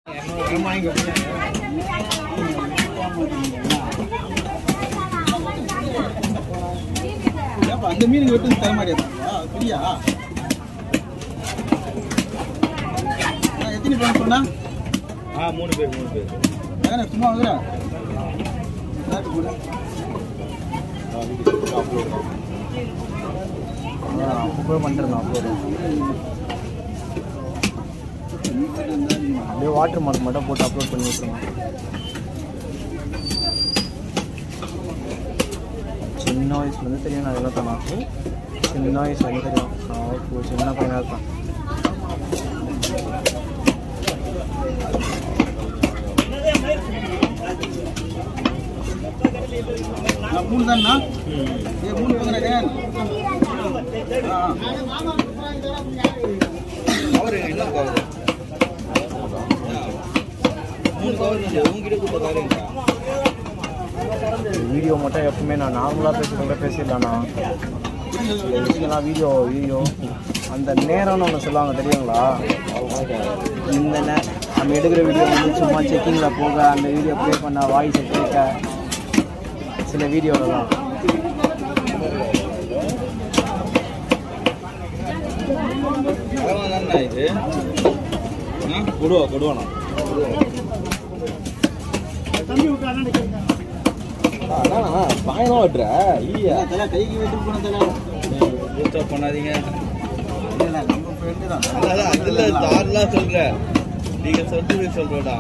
ஏப்பா அந்த மீனுக்கு வெட்டு தர மாட்டேன் புரியா எத்தனை பேர் சொன்னா ஆ மூணு பேர் மூணு பேர் ஏன்னா சும்மா வந்துடா அப்லோட் பண்ணிட்டு அப்லோடு அப்படியே வாட்டர் மார்க் மட்டும் போட்டு அப்லோட் பண்ணி விட்டுருங்க சின்ன வயசுலேருந்து தெரியும் நான் இதெல்லாம் பண்ணாக்கு சின்ன வயசுலேருந்து தெரியும் நான் ஒரு சின்ன பையனாக இருப்பேன் நான் மூணு தானா ஏ மூணு பக்கம் கவர் என்ன கவர் மூணு கவர் உங்ககிட்ட கொடுத்த கவர் வீடியோ மட்டும் எப்பவுமே நான் நார்மலாக பேசுகிறத பேசிடலாண்ணா சில விஷயம்லாம் வீடியோ வீடியோ அந்த நேரம்னு ஒன்று சொல்லுவாங்க தெரியுங்களா இந்த நே நம்ம எடுக்கிற வீடியோ வந்து சும்மா செக்கிங்கில் போக அந்த வீடியோ ப்ளே பண்ண வாய்ஸை கேட்க சில வீடியோலாம் அளவா தானே இது ஆ கொடுவா கொடுவாண்ணா அண்ணா பயணம் ஓட்டுற இல்லையா தலை கைக்கு வெட்டு போன தலை டிஸ்டர்ப் பண்ணாதீங்க இல்லை நம்ம ஃப்ரெண்டு தான் அதான் அதுல தாரெல்லாம் சொல்ற நீங்க சொல்றது சொல்றடா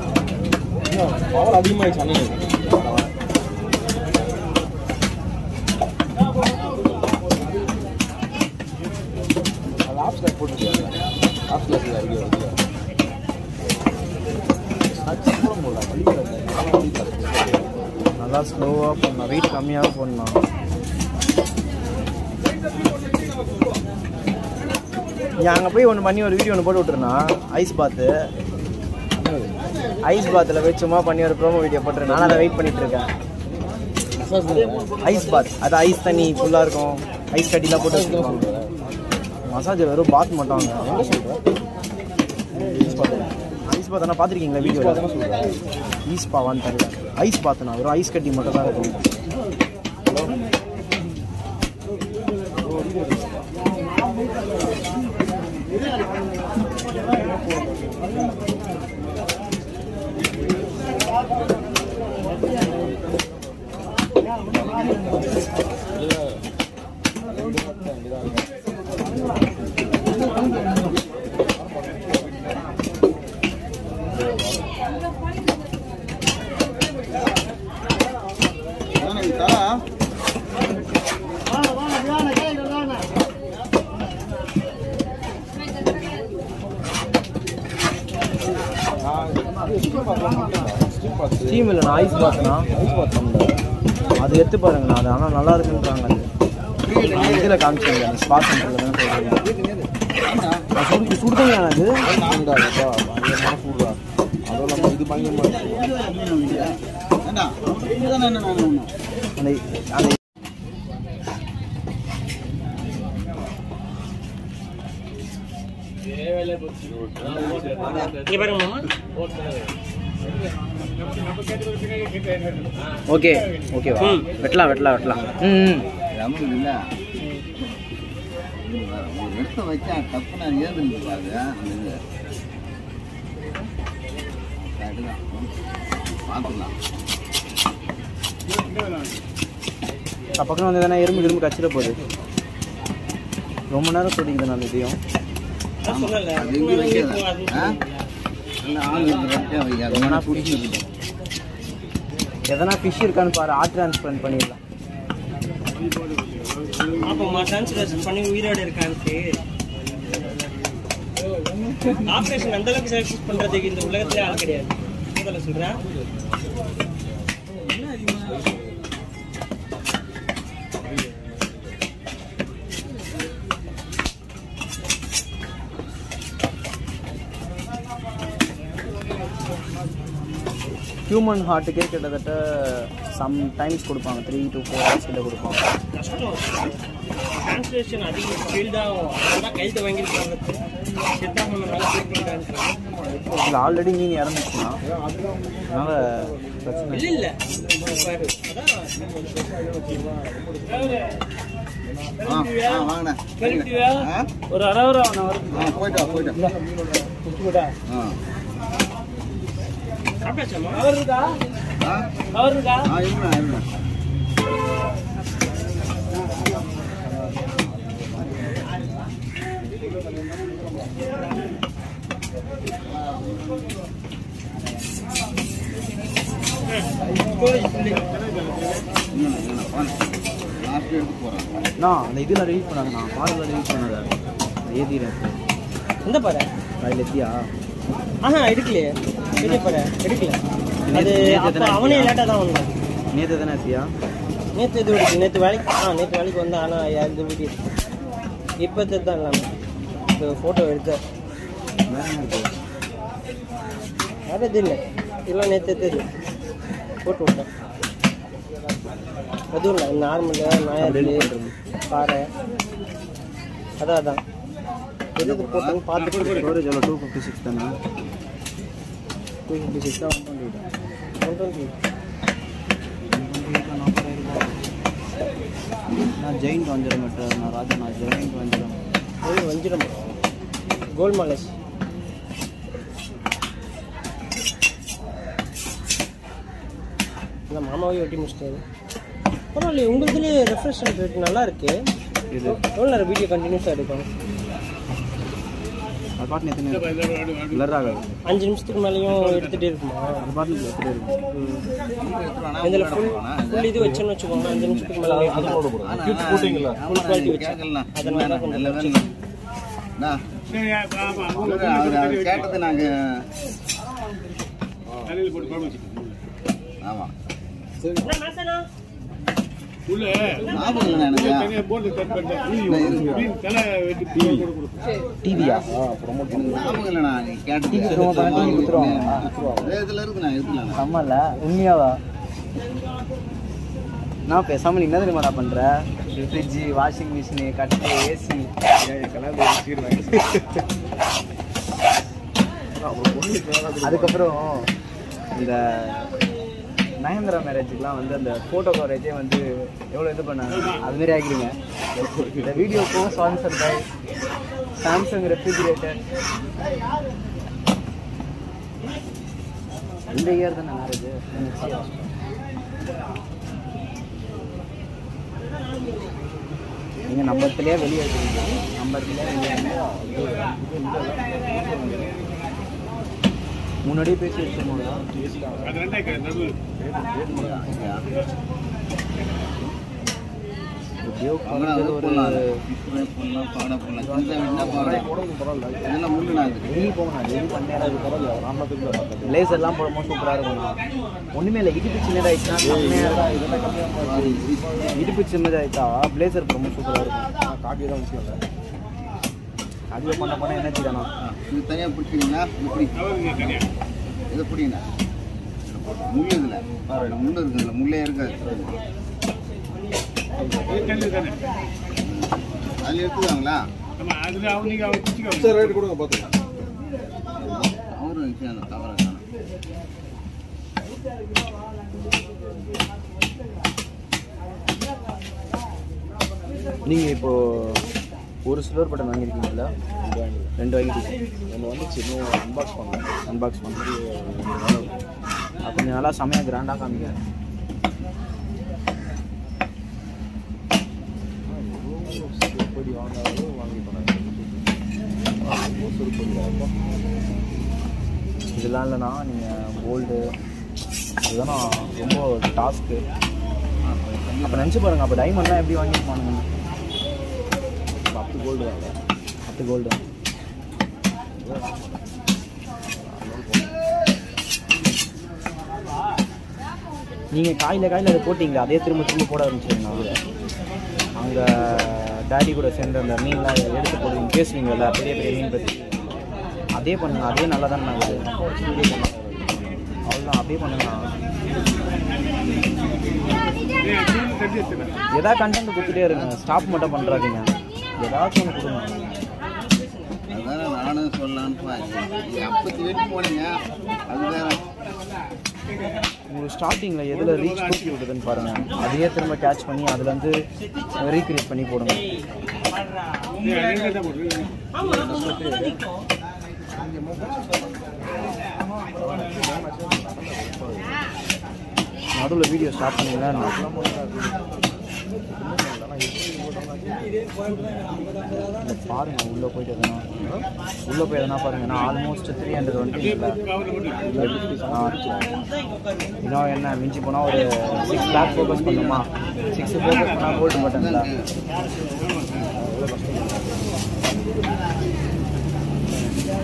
பவர் அதிகமாயிடுச்சு அண்ணனுக்கு லாப்ஸ்ல போட்டுருக்காங்க லாப்ஸ்ல இருக்கு நல்லா ஸ்லோவாக பண்ணலாம் வெயிட் கம்மியாக பண்ணலாம் நீ அங்கே போய் ஒன்று பண்ணி ஒரு வீடியோ ஒன்று போட்டு விட்டுருனா ஐஸ் பாத்து ஐஸ் பாத்தில் போய் சும்மா பண்ணி ஒரு ப்ரோமோ வீடியோ போட்டுருந்தேன் நான் அதை வெயிட் பண்ணிட்டு இருக்கேன் ஐஸ் பாத் அது ஐஸ் தண்ணி ஃபுல்லாக இருக்கும் ஐஸ் கட்டிலாம் போட்டு வச்சுருப்பாங்க மசாஜ் வெறும் பாத் மட்டும் அவங்க ஐஸ் பாத் ஆனால் பார்த்துருக்கீங்களா வீடியோ ஈஸ் பாவான்னு தெரியல ஐஸ் பார்த்தனா வெறும் ஐஸ் கட்டி மட்டும் தான் இருக்கும் தானே இது தலை ஸ்டீம் இல்லைண்ணா ஐஸ் பாத்னா ஐஸ் பாத் அது எடுத்து பாருங்கண்ணா அது ஆனால் நல்லா இருக்குன்றாங்க அது இதில் காமிச்சாங்க அந்த ஸ்பா சென்டரில் தானே சொல்கிறீங்க சுடு சுடு தண்ணி அது அதெல்லாம் இது பயங்கரமா ஏண்டா இதுதானே என்ன நான் ஒன்று அந்த அந்த ஓகே ஓகேவா வெட்டலாம் வெட்டலாம் வெட்டலாம் ம் ம் ரமணன் இல்லை ஒரு இடத்த வச்சா டப்புன்னு அது ஏதுன்னு பாரு அந்த இது Right தான். பார்த்துக்கலாம் பக்கம் வந்து தானே எறும்பு எறும்பு கச்சிட போகுது ரொம்ப நேரம் சொல்லிக்குது நான் இதையும் ஆமா, அது எங்க வைக்காத. ஆ? நல்ல ஆள் இருக்கு, வச்சா வை. அது வேணா பிடிச்சிருக்கு. எதனா ஃபிஷ் இருக்கான்னு பாரு ஆர்ட் டிரான்ஸ்பிளண்ட் பண்ணிடலாம் ஆமாம்மா டிரான்ஸ்லேஷன் பண்ணி உயிரோடு இருக்கான்ட்டு ஆப்ரேஷன் அந்த அளவுக்கு சக்ஸஸ் பண்றதுக்கு இந்த உலகத்துல ஆள் கிடையாது முதல்ல சொல்றேன் ஹியூமன் ஹார்ட்டுக்கே கிட்டத்தட்ட சம் டைம்ஸ் கொடுப்பாங்க த்ரீ டு ஃபோர் ஹவர்ஸ் கிட்ட கொடுப்பாங்க கஷ்டம் டிரான்ஸ்லேஷன் அதிக ஸ்பீல்டாக ஆகும் அதனால கைது வாங்கியிருக்காங்க சித்தாமன் நல்லா பண்ணிட்டாங்க இதில் ஆல்ரெடி மீன் இறந்துச்சுன்னா அதனால பிரச்சனை இல்ல இல்லை. இல்ல ஆ ஆ வாங்கண்ணே கரெக்டியா ஆ ஒரு அரை ஹவர் ஆகும் வருது ஆ போயிட்டு வா போயிட்டு வா. ஆ சாப்பிட்டாச்சாமா அவர் இருக்கா ஆ அவர் இருக்கா ஆ இருங்கண்ணா இருங்கண்ணா இல்லைண்ணா இல்லைண்ணா வாங்க லாஸ்ட் எடுத்து போகிறேன் நான் அந்த இதில் டெலிட் பண்ணாங்க நான் பாடல டெலிட் பண்ணதை ஏதிறேன் எந்த பாரு அதில் எத்தியா ஆஹா எடுக்கலையே பெரிய பாரு எடுக்கல அது அப்போ அவனே லேட்டாக தான் வந்தான் நேற்று தானே எத்தியா நேற்று இது எடுக்கு நேற்று வேலைக்கு ஆ நேற்று வேலைக்கு வந்தேன் ஆனால் இந்த வீடியோ இப்போ தான் இல்லாமல் இந்த ஃபோட்டோ எடுத்த வேற என்ன இருக்கு வேறு எதுவும் இல்லை இதெல்லாம் நேற்று எடுத்தது போட்டு விட்டேன் எதுவும் இல்லை நார்மலு நாயாரு பாறை அதான் அதான் எது எது போட்டோன்னு பார்த்துட்டு ஸ்டோரேஜ் எவ்வளோ டூ ஃபிஃப்டி சிக்ஸ் தானே டூ ஃபிஃப்டி சிக்ஸ் தான் ஒன் டுவெண்ட்டி ஒன் டுவெண்ட்டி நான் ஜெயின்ட் வஞ்சிரம் மெட்ரு நான் ராஜா நான் ஜெயின்ட் வஞ்சிரம் அது வஞ்சிரம் கோல்ட் மாலஸ் இல்லை மாமாவே வெட்டி முடிச்சிட்டாரு பரவாயில்லையே உங்களுதுலேயே ரெஃப்ரெஷ்மெண்ட் ரேட் நல்லா இருக்கு இது எவ்வளோ நேரம் வீடியோ கண்டினியூஸாக எடுக்கும் அது பாட்டு எத்தனை பிளர் ஆகாது அஞ்சு நிமிஷத்துக்கு மேலேயும் எடுத்துகிட்டே இருக்குமா அது பாட்டு எப்படி இருக்கும் இதில் ஃபுல் ஃபுல் இது வச்சோன்னு வச்சுக்கோங்க அஞ்சு நிமிஷத்துக்கு மேலே போட்டீங்களா Full quality வச்சு. அதனால தான் கொஞ்சம் பிரச்சனை. கேட்டது நாங்க ஆமா என்ன மேசனா? ஞாபகம் இல்லை எனக்கு டிவியா எனக்கு ஞாபகம் இல்லைண்ணா நீ கேட்டது டிவி ப்ரோமோ பண்ணி டிவி கொடுத்துருவாங்க இதே இதுல இருக்குண்ணா இருக்குண்ணா செம்மல்ல உண்மையாவா நான் பேசாம நீ என்ன தெரியுமாடா பண்ற ஃப்ரிட்ஜு வாஷிங் மிஷினு கட்டு ஏசி அதுக்கப்புறம் இந்த நயன்தரா மேரேஜுக்குலாம் வந்து அந்த ஃபோட்டோ கவரேஜே வந்து எவ்வளோ இது பண்ணாங்க அதுமாரி ஆகிடுங்க இந்த வீடியோக்கும் ஸ்பான்சர் பை சாம்சங் ரெஃப்ரிஜிரேட்டர் இந்த இயர் தானே மேரேஜ் நீங்கள் நம்பத்துலேயே வெளியே எடுத்துருங்க நம்பத்துலேயே வெளியே வந்து முன்னாடியே பேசி வச்சுருந்தோம்ல எப்படியோ அங்கே குறைஞ்சது ஒரு போடலாம் பாட போடலாம் சின்ன வீடுனா பாடம் இதெல்லாம் முள்ளுண்ணா இது டெய்லி போகணும் டெய்லி பண்ணேன் லேசர்லாம் போடும்போது சூப்பராக இருக்கும் ஒன்றுமே இல்லை இடுப்பு சின்னதாக ஆயிடுச்சுன்னா செம்மையா இருக்கும். இடுப்பு சின்னதாக ஆயிட்டா பிளேசர் போடும்போது சூப்பராக இருக்கும் காட்டி தான் விஷயம் இல்லை அதுவே பண்ண பண்ண என்ன தானா இது தனியாக பிடிச்சிங்கன்னா இது பிடிக்கும் இதை பிடிங்கண்ணா முள் இதில் பாருங்க முள் இருக்குதுல்ல முள்ளே இருக்காது அதில் எடுத்துக்காங்களா அவரும் விஷயம் அந்த தவறை காணும் நீங்கள் இப்போ ஒரு சில்வர் பட்டன் வாங்கியிருக்கீங்களா ரெண்டு வாங்கிருக்கீங்க ஒன்று வந்துச்சு இன்னும் அன்பாக்ஸ் பண்ணேன் அன்பாக்ஸ் பண்ணி அது கொஞ்சம் நல்லா செமையாக கிராண்டாக காமிக்க செருப்படி வாங்காலும் வாங்கி போனாங்க செருப்படி வாங்க இதெல்லாம் இல்லைன்னா நீங்கள் கோல்டு இதெல்லாம் ரொம்ப டாஸ்க்கு அப்போ நினச்சி பாருங்க அப்போ டைமண்ட்லாம் எப்படி வாங்கியிருப்பானுங்க பத்து கோல்டு வாங்க பத்து கோல்டு நீங்கள் காயில் காயில் அதை போட்டிங்களா அதே திரும்ப திரும்ப போட ஆரம்பிச்சிருங்க அங்கே டேடி கூட சேர்ந்து அந்த மீன்லாம் எடுத்து போடுவீங்க பேசுவீங்கல்ல பெரிய பெரிய மீன் பற்றி அதே பண்ணுங்க அதே நல்லா தான் நாங்கள் அவ்வளோதான் அப்படியே பண்ணுங்க எதா கண்டென்ட் கொடுத்துட்டே இருங்க ஸ்டாப் மட்டும் பண்ணுறாதீங்க ஏதாச்சும் ஒன்று கொடுங்க அதான் நானும் சொல்லலான்னு பார்த்தேன் அப்பத்தி வெட்டி போனீங்க அது வேற உங்களுக்கு ஸ்டார்டிங்கில் எதில் ரீச் தூக்கி விடுதுன்னு பாருங்கள் அதையே திரும்ப கேட்ச் பண்ணி அதில் வந்து ரீக்ரியேட் பண்ணி போடுங்க நடுவில் வீடியோ ஸ்டார்ட் பண்ணீங்களா இல்ல, பாருங்க உள்ளே போயிட்டு எதுனா உள்ளே போய் எதனா பாருங்க நான் ஆல்மோஸ்ட் த்ரீ ஹண்ட்ரட் வந்துட்டு இன்னும் என்ன மிஞ்சி போனால் ஒரு சிக்ஸ் லேக் ஃபோக்கஸ் பண்ணுமா சிக்ஸ் ஃபோக்கஸ் பண்ணால் கோல்டு பட்டன்ல